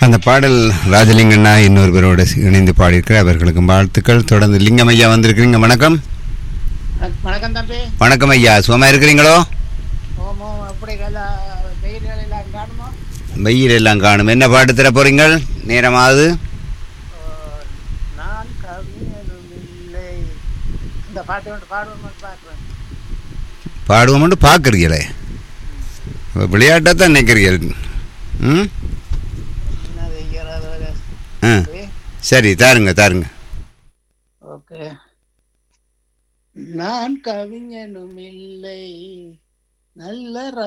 அந்த பாடல் ராஜலிங்கண்ணா இன்னொருவரோடு இணைந்து பாடியிருக்கிறார் அவர்களுக்கும் வாழ்த்துக்கள் தொடர்ந்து லிங்கம் ஐயா வந்திருக்கிறீங்க வணக்கம் வணக்கம் தம்பி வணக்கம் ஐயா சுகமா இருக்கிறீங்களோ ஓமோ அப்படி வெயில் எல்லாம் காணுமோ வெயில் எல்லாம் காணும் என்ன பாட்டு தர போறீங்க நேரமாவது நான் கவிஞனும் இல்லை இந்த பாட்டு ஒன்று பாடுவோம் பார்க்குறேன் பாடுவோம்னு பார்க்குறீங்களே விளையாட்டாக தான் நினைக்கிறீர்கள் ம் என்ன செய்கிறது ஆ சரி தாருங்க தாருங்க ஓகே நான் கவிஞனும் இல்லை நல்ல